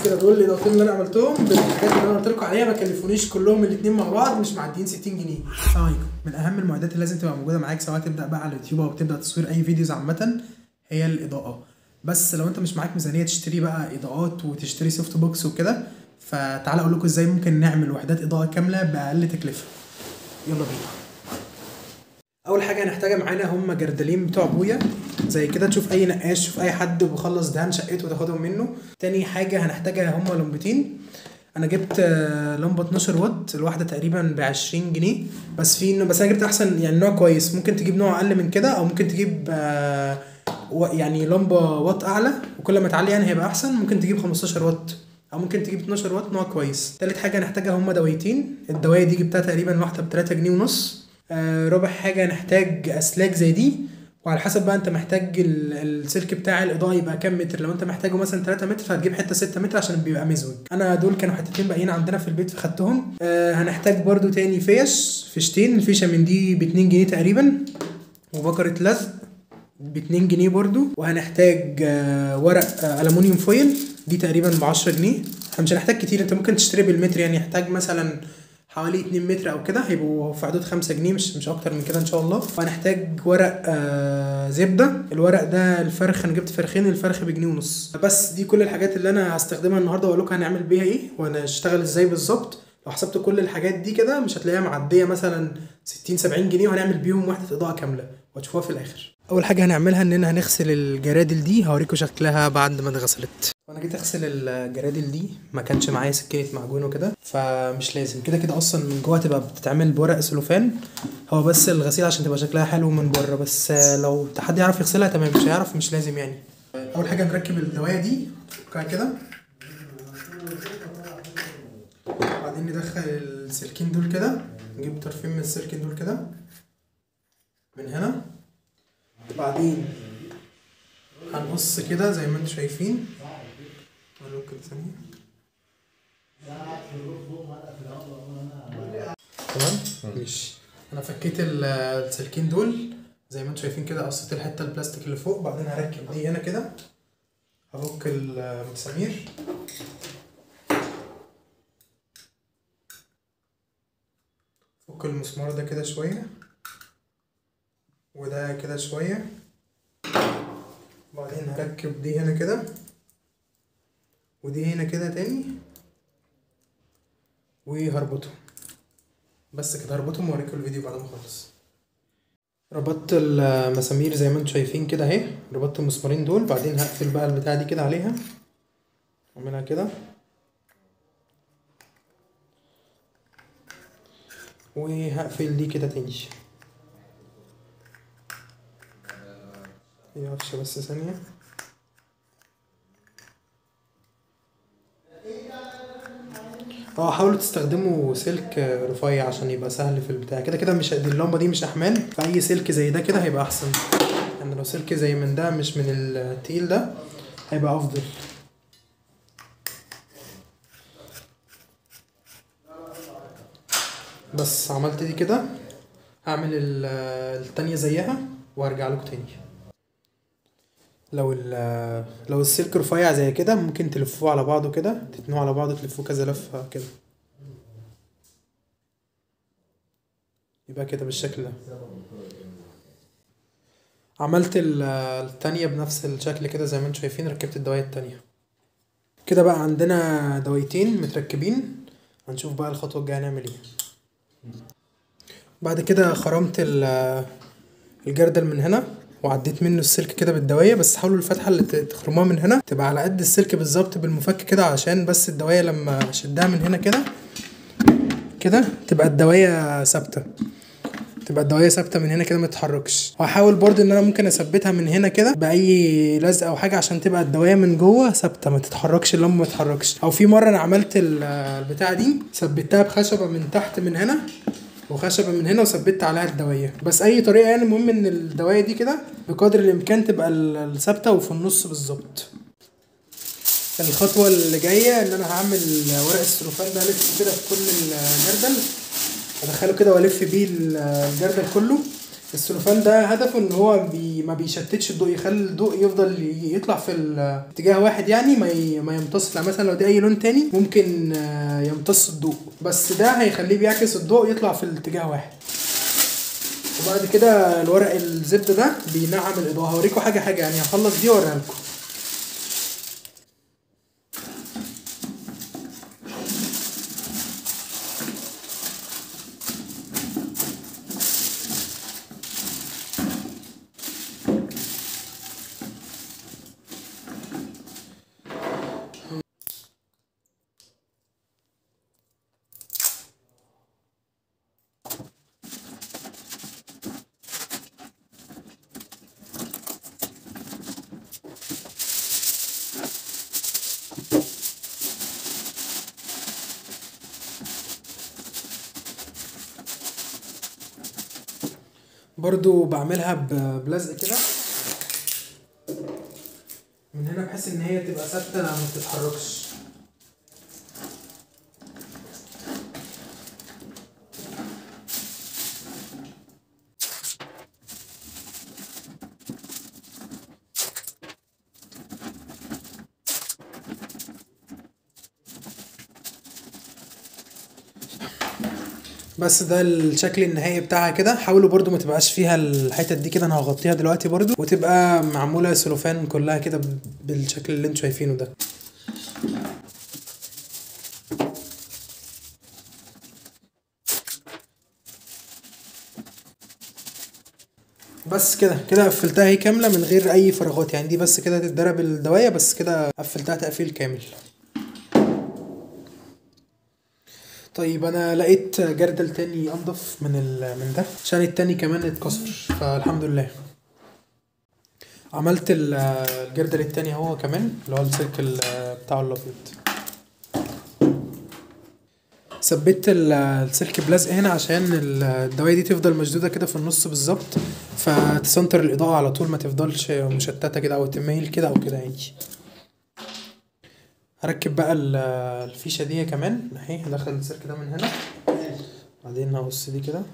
كده دول الاضاءتين اللي انا عملتهم بالحاجات اللي انا قلت لكم عليها ما كلفونيش كلهم الاثنين مع بعض مش معديين 60 جنيه السلام عليكم من اهم المعدات اللي لازم تبقى موجوده معاك سواء تبدا بقى على اليوتيوب او تبدا تصوير اي فيديوز عامه هي الاضاءه بس لو انت مش معاك ميزانيه تشتري بقى اضاءات وتشتري سوفت بوكس وكده فتعالى اقول لكم ازاي ممكن نعمل وحدات اضاءه كامله باقل تكلفه يلا بينا اول حاجه هنحتاجها معانا هم جردلين بتوع ابويا زي كده تشوف اي نقاش تشوف اي حد بيخلص دهان شقته وتاخدهم منه تاني حاجه هنحتاجها هم لمبتين انا جبت آه، لمبه 12 واط الواحده تقريبا ب 20 جنيه بس في بس انا جبت احسن يعني نوع كويس ممكن تجيب نوع اقل من كده او ممكن تجيب آه، و- يعني لمبه واط اعلى وكل ما تعلي يعني هيبقى احسن ممكن تجيب 15 واط او ممكن تجيب 12 واط نوع كويس تالت حاجه هنحتاجها هما دوايتين الدوايه دي جبتها تقريبا واحده ب 3 جنيه ونص آه رابع حاجه هنحتاج اسلاك زي دي وعلى حسب بقى انت محتاج ال- السلك بتاع الاضاءه يبقى كام متر لو انت محتاجه مثلا 3 متر فهتجيب حته 6 متر عشان بيبقى مزوج انا دول كانوا حتتين باقيين عندنا في البيت فخدتهم آه هنحتاج برضو تاني فيش فيشتين الفيشه من دي ب 2 جنيه تقريبا وبكره لزق ب 2 جنيه برضو وهنحتاج آه، ورق آه، الومنيوم فويل دي تقريبا ب 10 جنيه احنا مش هنحتاج كتير انت ممكن تشتري بالمتر يعني يحتاج مثلا حوالي 2 متر او كده هيبقوا في حدود 5 جنيه مش مش اكتر من كده ان شاء الله وهنحتاج ورق آه زبده الورق ده الفرخ انا جبت فرخين الفرخ بجنيه ونص بس دي كل الحاجات اللي انا هستخدمها النهارده واقول لكم هنعمل بيها ايه وهنشتغل ازاي بالظبط لو حسبت كل الحاجات دي كده مش هتلاقيها معديه مثلا 60 70 جنيه وهنعمل بيهم وحده اضاءه كامله وهتشوفوها في الاخر اول حاجه هنعملها اننا هنغسل الجرادل دي هوريكم شكلها بعد ما اتغسلت وانا جيت اغسل الجرادل دي ما كانش معايا سكينه معجون وكده فمش لازم كده كده اصلا من جوه تبقى بتتعمل بورق سلوفان هو بس الغسيل عشان تبقى شكلها حلو من بره بس لو حد يعرف يغسلها تمام مش هيعرف مش لازم يعني اول حاجه نركب الدوايه دي فكها كده بعدين ندخل السلكين دول كده نجيب طرفين من السلكين دول كده من هنا بعدين هنقص كده زي ما انتم شايفين أقول لكم كده ثانية تمام ماشي انا فكيت ال- السلكين دول زي ما انتم شايفين كده قصيت الحته البلاستيك اللي فوق بعدين هركب دي هنا كده هفك المسامير فك المسمار ده كده شويه وده كده شويه وبعدين هركب دي هنا كده ودي هنا كده تاني وهربطهم بس كده هربطهم واوريكم الفيديو بعد ما اخلص ربطت المسامير زي ما انتم شايفين كده اهي ربطت المسمارين دول بعدين هقفل بقى البتاعه دي كده عليها اعملها كده وهقفل دي كده تاني هي قفشه بس ثانيه اه حاولوا تستخدموا سلك رفيع عشان يبقى سهل في البتاع كده كده مش دي اللمبه دي مش احمال فاي سلك زي ده كده هيبقى احسن يعني لو سلك زي من ده مش من التقيل ده هيبقى افضل بس عملت دي كده هعمل ال- التانية زيها وهرجع لكم تاني لو ال- لو السلك رفيع زي كده ممكن تلفوه على بعضه كده تتنوه على بعضه تلفوه كذا لفة كده يبقى كده بالشكل ده عملت ال- التانية بنفس الشكل كده زي ما انتم شايفين ركبت الدواية التانية كده بقى عندنا دوايتين متركبين هنشوف بقى الخطوة الجاية هنعمل ايه بعد كده خرمت ال- الجردل من هنا وعديت منه السلك كده بالدوايه بس حاولوا الفتحه اللي ت- تخرموها من هنا تبقى على قد السلك بالظبط بالمفك كده عشان بس الدوايه لما اشدها من هنا كده كده تبقى الدوايه ثابته تبقى الدوايه ثابته من هنا كده ما تتحركش وهحاول برضو ان انا ممكن اثبتها من هنا كده باي لزق او حاجه عشان تبقى الدوايه من جوه ثابته ما تتحركش اللمبه ما تتحركش او في مره انا عملت ال- البتاعه دي ثبتها بخشبه من تحت من هنا وخشبه من هنا وثبت عليها الدوايه بس اي طريقه يعني المهم ان الدوايه دي كده بقدر الامكان تبقى ال- الثابته وفي النص بالظبط الخطوه اللي جايه ان انا هعمل ورق السلوفان ده الف كده في كل الجردل ادخله كده والف بيه ال- الجردل كله السلوفان ده هدفه ان هو بي ما بيشتتش الضوء يخلي الضوء يفضل ي- يطلع في اتجاه واحد يعني ما ي- ما يمتص يعني مثلا لو ده اي لون تاني ممكن آه، يمتص الضوء بس ده هيخليه بيعكس الضوء يطلع في الاتجاه واحد وبعد كده الورق الزبده ده بينعم الاضاءه هوريكم حاجه حاجه يعني هخلص دي واوريها لكم برضو بعملها ب- بلزق كده من هنا بحيث ان هي تبقى ثابته ما بتتحركش بس ده الشكل النهائي بتاعها كده حاولوا برضو ما تبقاش فيها الحتت دي كده انا هغطيها دلوقتي برضو وتبقى معموله سلوفان كلها كده ب- بالشكل اللي انتوا شايفينه ده بس كده كده قفلتها هي كامله من غير اي فراغات يعني دي بس كده تتضرب الدوايه بس كده قفلتها تقفيل كامل طيب انا لقيت جردل تاني انضف من ال... من ده عشان التاني كمان اتكسر فالحمد لله عملت ال- الجردل التاني هو كمان اللي هو السيركل بتاعه الابيض ثبت ال- السلك بلزق هنا عشان ال- الدوايه دي تفضل مشدوده كده في النص بالظبط فتسنتر الاضاءه على طول ما تفضلش مشتته كده او تميل كده او كده يعني هركب بقى ال- الفيشه دي كمان اهي هدخل السلك ده من هنا بعدين هقص دي كده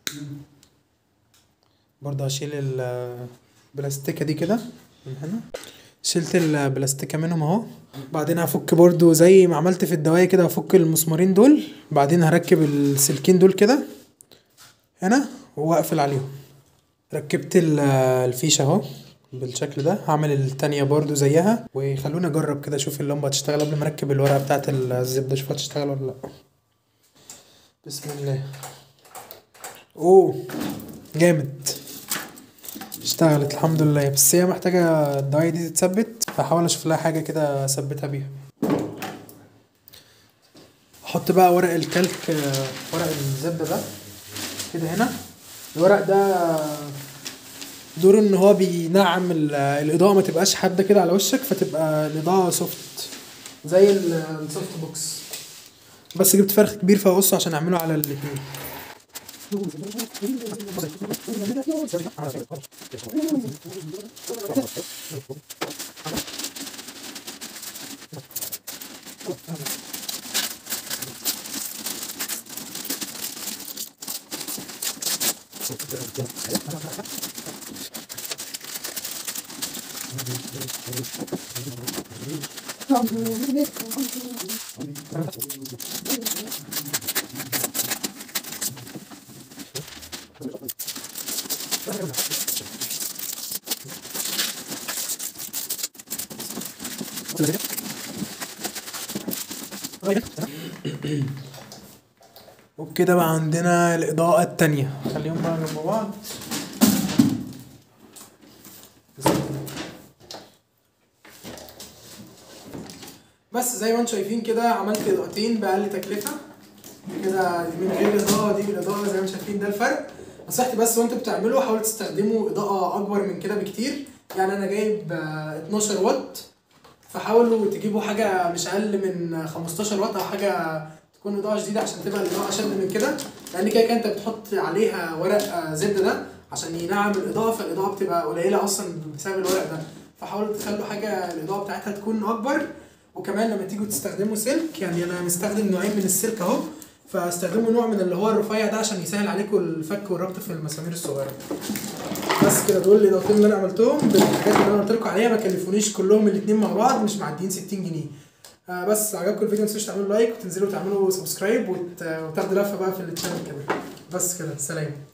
برضه هشيل ال- البلاستيكه دي كده من هنا شلت البلاستيكه منهم اهو بعدين هفك برضو زي ما عملت في الدوايه كده هفك المسمارين دول بعدين هركب السلكين دول كده هنا واقفل عليهم ركبت ال- الفيشه اهو بالشكل ده هعمل التانية برضو زيها وخلوني اجرب كده اشوف اللمبة هتشتغل قبل ما اركب الورقة بتاعت الزبدة اشوفها هتشتغل ولا لا بسم الله اوه جامد اشتغلت الحمد لله بس هي محتاجة الدواية دي تتثبت فحاول اشوف لها حاجة كده اثبتها بيها احط بقى ورق الكلك آه، ورق الزبدة ده كده هنا الورق ده دوره ان هو بينعم ال- الاضاءة ما تبقاش حادة كده على وشك فتبقى الاضاءة سوفت زي ال- السوفت بوكس بس جبت فرخ كبير فاقصه عشان اعمله على الاتنين وبكده بقى عندنا الإضاءة التانية خليهم بقى جنب بعض بس زي ما انتم شايفين كده عملت إضاءتين بأقل تكلفة كده من غير إضاءة دي بالإضاءة زي ما انتم شايفين ده الفرق نصيحتي بس وانتوا بتعملوا حاولوا تستخدموا إضاءة أكبر من كده بكتير يعني أنا جايب آه، 12 واط فحاولوا تجيبوا حاجة مش أقل من 15 واط أو حاجة تكون إضاءة شديدة عشان تبقى الإضاءة أشد من كده لأن كده كده أنت بتحط عليها ورق آه، زبدة ده عشان ينعم الإضاءة فالإضاءة بتبقى قليلة أصلا بسبب الورق ده فحاولوا تخلوا حاجة الإضاءة بتاعتها تكون أكبر وكمان لما تيجوا تستخدموا سلك يعني أنا مستخدم نوعين من السلك أهو فاستخدموا نوع من اللي هو الرفيع ده عشان يسهل عليكم الفك والربط في المسامير الصغيره بس كده دول الاضافتين اللي انا عملتهم بالحاجات اللي انا قلت لكم عليها ما كلفونيش كلهم الاثنين مع بعض مش معديين 60 جنيه آه بس عجبكم الفيديو ما تنسوش تعملوا لايك وتنزلوا تعملوا سبسكرايب وت... وتاخدوا لفه بقى في التشانل كده بس كده سلام